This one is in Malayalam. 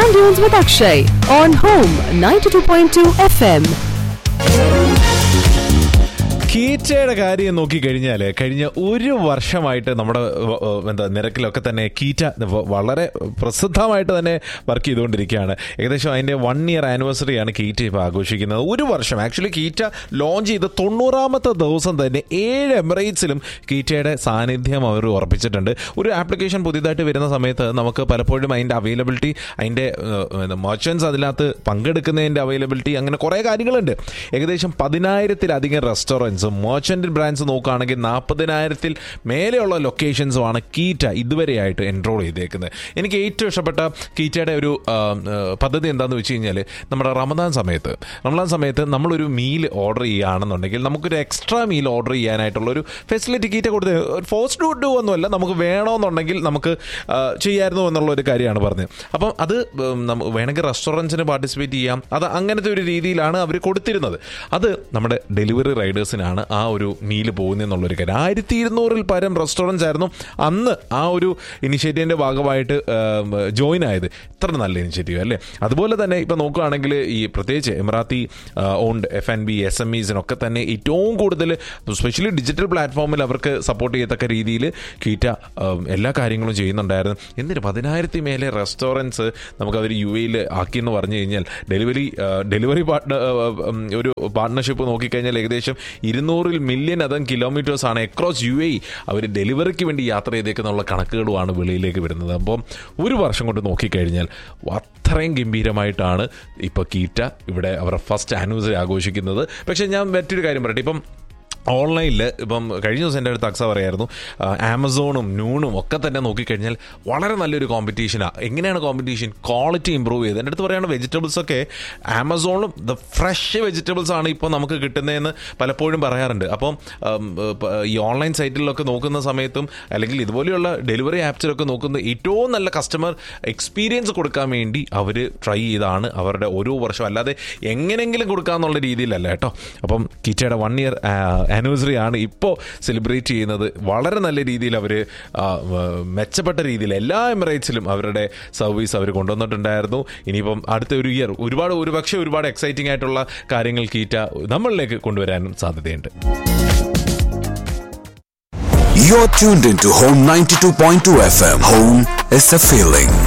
Sand Dunes with Akshay on Home 92.2 FM. കീറ്റയുടെ കാര്യം നോക്കിക്കഴിഞ്ഞാൽ കഴിഞ്ഞ ഒരു വർഷമായിട്ട് നമ്മുടെ വ- വ- എന്താ നിരക്കിലൊക്കെ തന്നെ കീറ്റ വ- വളരെ പ്രസിദ്ധമായിട്ട് തന്നെ വർക്ക് ചെയ്തുകൊണ്ടിരിക്കുകയാണ് ഏകദേശം അതിൻ്റെ വൺ ഇയർ ആനിവേഴ്സറിയാണ് കീറ്റ ഇപ്പോൾ ആഘോഷിക്കുന്നത് ഒരു വർഷം ആക്ച്വലി കീറ്റ ലോഞ്ച് ചെയ്ത തൊണ്ണൂറാമത്തെ ദിവസം തന്നെ ഏഴ് എമിറേറ്റ്സിലും കീറ്റയുടെ സാന്നിധ്യം അവർ ഉറപ്പിച്ചിട്ടുണ്ട് ഒരു ആപ്ലിക്കേഷൻ പുതിയതായിട്ട് വരുന്ന സമയത്ത് നമുക്ക് പലപ്പോഴും അതിൻ്റെ അവൈലബിലിറ്റി അതിൻ്റെ മെർച്ചൻസ് അതിനകത്ത് പങ്കെടുക്കുന്നതിൻ്റെ അവൈലബിലിറ്റി അങ്ങനെ കുറേ കാര്യങ്ങളുണ്ട് ഏകദേശം പതിനായിരത്തിലധികം റെസ്റ്റോറൻറ്റ്സും മെർച്ചൻ്റ് ബ്രാൻഡ്സ് നോക്കുകയാണെങ്കിൽ നാൽപ്പതിനായിരത്തിൽ മേലെയുള്ള ലൊക്കേഷൻസുമാണ് കീറ്റ ഇതുവരെയായിട്ട് എൻറോൾ ചെയ്തേക്കുന്നത് എനിക്ക് ഏറ്റവും ഇഷ്ടപ്പെട്ട കീറ്റയുടെ ഒരു ആ, ആ, പദ്ധതി എന്താണെന്ന് വെച്ച് കഴിഞ്ഞാൽ നമ്മുടെ റമദാൻ സമയത്ത് റമദാൻ സമയത്ത് നമ്മളൊരു മീൽ ഓർഡർ ചെയ്യുകയാണെന്നുണ്ടെങ്കിൽ നമുക്കൊരു എക്സ്ട്രാ മീൽ ഓർഡർ ചെയ്യാനായിട്ടുള്ള ഒരു ഫെസിലിറ്റി കീറ്റ കൊടുത്ത് ഫോഴ്സ് ടു ഡു ഒന്നുമല്ല നമുക്ക് വേണമെന്നുണ്ടെങ്കിൽ നമുക്ക് ആ, ചെയ്യായിരുന്നു എന്നുള്ള ഒരു കാര്യമാണ് പറഞ്ഞത് അപ്പം അത് ഉം, നമ്മ- വേണമെങ്കിൽ റെസ്റ്റോറൻറ്റ്സിന് പാർട്ടിസിപ്പേറ്റ് ചെയ്യാം അത് അങ്ങനത്തെ ഒരു രീതിയിലാണ് അവർ കൊടുത്തിരുന്നത് അത് നമ്മുടെ ഡെലിവറി റൈഡേഴ്സിനാണ് ആ ഒരു മീല് പോകുന്നതെന്നുള്ളൊരു കാര്യം ആയിരത്തി ഇരുന്നൂറിൽ പരം റെസ്റ്റോറൻറ്റ്സ് ആയിരുന്നു അന്ന് ആ ഒരു ഇനിഷ്യേറ്റീവിൻ്റെ ഭാഗമായിട്ട് ജോയിൻ ആയത് ഇത്ര നല്ല ഇനിഷ്യേറ്റീവ് അല്ലേ അതുപോലെ തന്നെ ഇപ്പം നോക്കുകയാണെങ്കിൽ ഈ പ്രത്യേകിച്ച് Emirati owned F N B S M ഇസിനൊക്കെ തന്നെ ഏറ്റവും കൂടുതൽ സ്പെഷ്യലി ഡിജിറ്റൽ പ്ലാറ്റ്ഫോമിൽ അവർക്ക് സപ്പോർട്ട് ചെയ്യത്തക്ക രീതിയിൽ കീറ്റ ഉം, എല്ലാ കാര്യങ്ങളും ചെയ്യുന്നുണ്ടായിരുന്നു എന്തിന് പതിനായിരത്തി മേലെ റെസ്റ്റോറൻറ്റ്സ് നമുക്ക് അവർ യു എയിൽ ആക്കിയെന്ന് പറഞ്ഞു കഴിഞ്ഞാൽ ഡെലിവറി ഡെലിവറി പാർട്ട്ണർ ഒരു പാർട്ട്ണർഷിപ്പ് നോക്കിക്കഴിഞ്ഞാൽ ഏകദേശം ഇരുന്നൂറിൽ മില്യൺ അതം കിലോമീറ്റേഴ്സ് ആണ് അക്രോസ് യു എ അവർ ഡെലിവറിക്ക് വേണ്ടി യാത്ര ചെയ്തേക്കുന്നുള്ള കണക്കുകളുമാണ് വെളിയിലേക്ക് വരുന്നത് അപ്പം ഒരു വർഷം കൊണ്ട് നോക്കിക്കഴിഞ്ഞാൽ അത്രയും ഗംഭീരമായിട്ടാണ് ഇപ്പോൾ കീറ്റ ഇവിടെ അവരുടെ ഫസ്റ്റ് ആനിവേഴ്സറി ആഘോഷിക്കുന്നത് പക്ഷേ ഞാൻ മറ്റൊരു കാര്യം പറയട്ടെ ഇപ്പം ഓൺലൈനിൽ ഇപ്പം കഴിഞ്ഞ ദിവസം എൻ്റെ അടുത്ത് അക്സ പറയായിരുന്നു ആ, ആമസോണും നൂണും ഒക്കെ തന്നെ നോക്കിക്കഴിഞ്ഞാൽ വളരെ നല്ലൊരു കോമ്പറ്റീഷനാണ് എങ്ങനെയാണ് കോമ്പറ്റീഷൻ ക്വാളിറ്റി ഇമ്പ്രൂവ് ചെയ്ത് എൻ്റെ അടുത്ത് പറയുകയാണ് വെജിറ്റബിൾസ് ഒക്കെ ആമസോണും ദ ഫ്രഷ് വെജിറ്റബിൾസ് ആണ് ഇപ്പോൾ നമുക്ക് കിട്ടുന്നതെന്ന് പലപ്പോഴും പറയാറുണ്ട് അപ്പം ഉം, ഇപ്പ- ഈ ഓൺലൈൻ സൈറ്റിലൊക്കെ നോക്കുന്ന സമയത്തും അല്ലെങ്കിൽ ഇതുപോലെയുള്ള ഡെലിവറി ആപ്സിലൊക്കെ നോക്കുന്ന ഏറ്റവും നല്ല കസ്റ്റമർ എക്സ്പീരിയൻസ് കൊടുക്കാൻ വേണ്ടി അവർ ട്രൈ ചെയ്താണ് അവരുടെ ഓരോ വർഷം അല്ലാതെ എങ്ങനെങ്കിലും കൊടുക്കാന്നുള്ള രീതിയിലല്ല കേട്ടോ അപ്പം കിറ്റയുടെ വൺ ഇയർ ആനിവേഴ്സറി ആണ് ഇപ്പോൾ സെലിബ്രേറ്റ് ചെയ്യുന്നത് വളരെ നല്ല രീതിയിൽ അവർ മെച്ചപ്പെട്ട രീതിയിൽ എല്ലാ എമിറേറ്റ്സിലും അവരുടെ സർവീസ് അവർ കൊണ്ടുവന്നിട്ടുണ്ടായിരുന്നു ഇനിയിപ്പം അടുത്ത ഒരു ഇയർ ഒരുപാട് ഒരുപക്ഷെ ഒരുപാട് എക്സൈറ്റിംഗ് ആയിട്ടുള്ള കാര്യങ്ങൾ കീറ്റ നമ്മളിലേക്ക് കൊണ്ടുവരാനും സാധ്യതയുണ്ട് You're tuned into Home 92.2 FM. Home is a feeling.